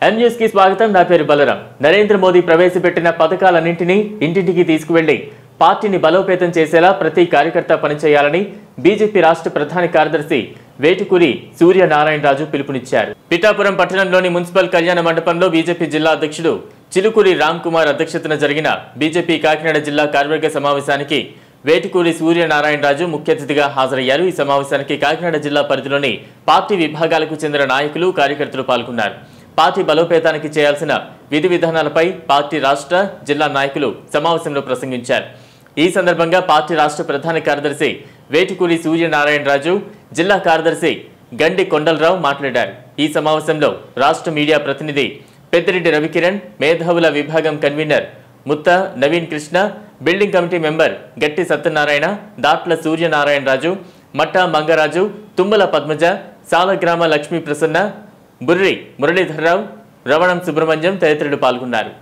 M news కి స్వాగతం నా పేరు బలరాం నరేంద్ర మోదీ ప్రవేశపెట్టిన పథకాలన్నింటినీ ఇంటింటికి తీసుకువెళ్లి పార్టీని బలోపేతం చేసేలా ప్రతి కార్యకర్త పనిచేయాలని బీజేపీ రాష్ట్ర ప్రధాన కార్యదర్శి వేటుకూరి సూర్యనారాయణరాజు పిలుపునిచ్చారు పిఠాపురం పట్టణంలోని మున్సిపల్ కళ్యాణ మండపంలో బీజేపీ జిల్లా అధ్యక్షుడు చిలుకూరి రామ్ కుమార్ అధ్యక్షతన జరిగిన బీజేపీ కాకినాడ జిల్లా కార్యవర్గ సమావేశానికి వేటుకూరి సూర్యనారాయణరాజు ముఖ్య అతిథిగా హాజరయ్యారు ఈ సమావేశానికి కాకినాడ జిల్లా పరిధిలోని పార్టీ విభాగాలకు చెందిన నాయకులు కార్యకర్తలు పాల్గొన్నారు పార్టీ బలోపేతానికి చేయాల్సిన విధి విధానాలపై పార్టీ రాష్ట్ర జిల్లా నాయకులు సమావేశంలో ప్రసంగించారు ఈ సందర్భంగా పార్టీ రాష్ట్ర ప్రధాన కార్యదర్శి వేటుకూరి సూర్యనారాయణరాజు జిల్లా కార్యదర్శి గండి కొండలరావు మాట్లాడారు ఈ సమావేశంలో రాష్ట్ర మీడియా ప్రతినిధి పెద్దిరెడ్డి రవికిరణ్ మేధావుల విభాగం convener Mutta Naveen Krishna building committee member Gatti Satyanarayana Datla Suryanarayana Raju మట్టా మంగరాజు తుమ్మల పద్మజ సాలగ్రామ లక్ష్మీ ప్రసన్న బుర్రి మురళీధర్రావు రవణం సుబ్రహ్మణ్యం తదితరులు పాల్గొన్నారు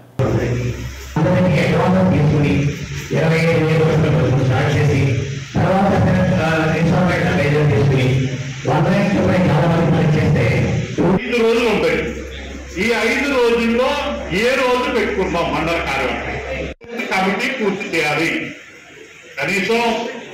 అందరికీ అడ్వాన్స్ తీసుకుని ఇరవై ఐదు వేల రూపాయలు స్టార్ట్ చేసి తర్వాత ఇన్స్టాల్మెంట్ లైజర్ తీసుకుని వంద లక్షల రూపాయలు చాలా మంది పని చేస్తే ఐదు రోజులు ఉంటాయి ఈ ఐదు రోజుల్లో ఏ రోజు పెట్టుకుందాం మండల కార్యవర్గం కమిటీ పూర్తి చేయాలి కనీసం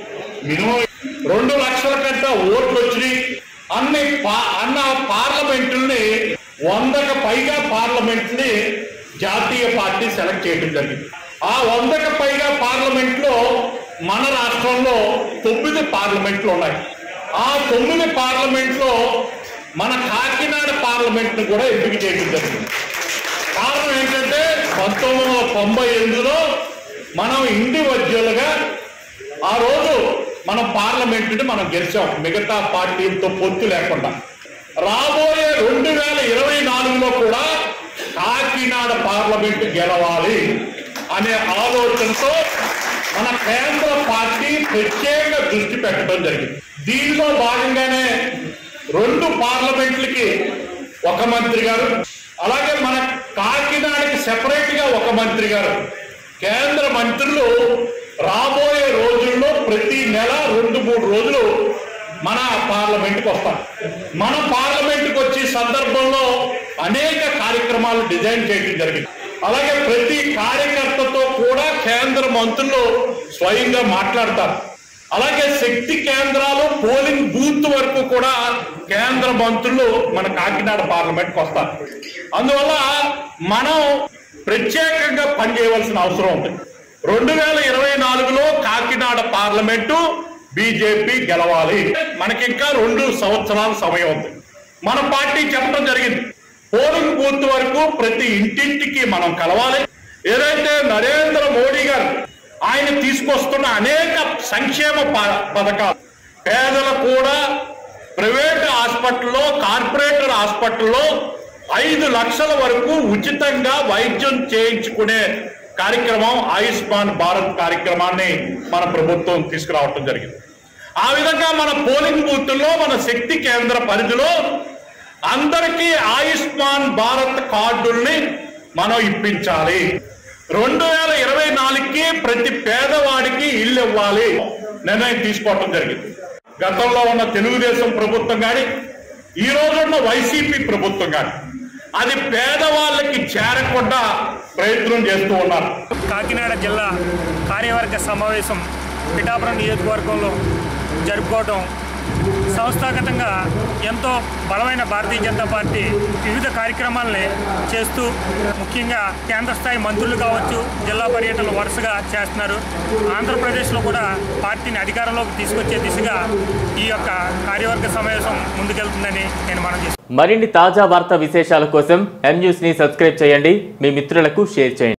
మినిమం రెండు లక్షల కంటే ఓట్లు వచ్చినాయి అన్ని పా- అన్న పార్లమెంటుల్ని వందకు పైగా పార్లమెంట్ని జాతీయ పార్టీ సెలెక్ట్ చేయడం జరిగింది ఆ వందకు పైగా పార్లమెంట్ లో మన రాష్ట్రంలో తొమ్మిది పార్లమెంట్లు ఉన్నాయి ఆ తొమ్మిది పార్లమెంట్ లో మన కాకినాడ పార్లమెంట్ ను కూడా ఎంపిక చేయడం జరిగింది కారణం ఏంటంటే పంతొమ్మిది వందల తొంభై ఎనిమిదిలో మనం ఇండివిజువల్గా ఆ రోజు మనం పార్లమెంటుని మనం గెలిచాం మిగతా పార్టీలతో పొత్తు లేకుండా రాబోయే రెండు వేల ఇరవై నాలుగులో కూడా కాకినాడ పార్లమెంట్ గెలవాలి అనే ఆలోచనతో మన కేంద్ర పార్టీ ప్రత్యేక దృష్టి పెట్టడం జరిగింది దీనిలో భాగంగానే రెండు పార్లమెంట్లకి ఒక మంత్రి గారు అలాగే మన కాకినాడకి సెపరేట్ గా ఒక మంత్రి గారు కేంద్ర మంత్రులు రాబోయే రోజుల్లో ప్రతి నెల రెండు మూడు రోజులు మన పార్లమెంట్కి వస్తారు మన పార్లమెంట్కి వచ్చే సందర్భంలో అనేక కార్యక్రమాలు డిజైన్ చేయడం జరిగింది అలాగే ప్రతి కార్యకర్తతో కూడా కేంద్ర మంత్రులు స్వయంగా మాట్లాడతారు అలాగే శక్తి కేంద్రాలు పోలింగ్ బూత్ వరకు కూడా కేంద్ర మంత్రులు మన కాకినాడ పార్లమెంట్కి వస్తారు అందువల్ల మనం ప్రత్యేకంగా పనిచేయవలసిన అవసరం ఉంది రెండు వేల ఇరవై నాలుగులో కాకినాడ పార్లమెంటు బీజేపీ గెలవాలి మనకి ఇంకా రెండు సంవత్సరాల సమయం ఉంది మన పార్టీ చెప్పడం జరిగింది పోలింగ్ బూత్ వరకు ప్రతి ఇంటింటికి మనం కలవాలి ఏదైతే నరేంద్ర మోడీ గారు ఆయన తీసుకొస్తున్న అనేక సంక్షేమ ప- పథకాలు పేదలు కూడా ప్రైవేట్ హాస్పిటల్లో కార్పొరేటర్ హాస్పిటల్లో ఐదు లక్షల వరకు ఉచితంగా వైద్యం చేయించుకునే కార్యక్రమం ఆయుష్మాన్ భారత్ కార్యక్రమాన్ని మన ప్రభుత్వం తీసుకురావటం జరిగింది ఆ విధంగా మన పోలింగ్ బూత్లో మన శక్తి కేంద్ర పరిధిలో అందరికీ ఆయుష్మాన్ భారత్ కార్డుల్ని మనం ఇప్పించాలి రెండు వేల ఇరవై నాలుగుకి ప్రతి పేదవాడికి ఇల్లు ఇవ్వాలి నిర్ణయం తీసుకోవటం జరిగింది గతంలో ఉన్న తెలుగుదేశం ప్రభుత్వం కానీ ఈ రోజు ఉన్న వైసీపీ ప్రభుత్వం కానీ అది పేదవాళ్ళకి చేరకుండా ప్రయత్నం చేస్తూ ఉన్నారు కాకినాడ జిల్లా కార్యవర్గ సమావేశం పిఠాపురం నియోజకవర్గంలో జరుపుకోవడం సంస్థాగతంగా ఎంతో బలమైన భారతీయ జనతా పార్టీ వివిధ కార్యక్రమాలని చేస్తూ ముఖ్యంగా కేంద్ర స్థాయి మంత్రులు కావచ్చు జిల్లా పర్యటనలు వరుసగా చేస్తున్నారు ఆంధ్రప్రదేశ్లో కూడా పార్టీని అధికారంలోకి తీసుకొచ్చే దిశగా ఈ యొక్క కార్యవర్గ సమావేశం ముందుకెళ్తుందని నేను మనం చేస్తున్నాను మరిన్ని తాజా వార్తా విశేషాల కోసం ఎం న్యూస్ ని సబ్స్క్రైబ్ చేయండి మీ మిత్రులకు షేర్ చేయండి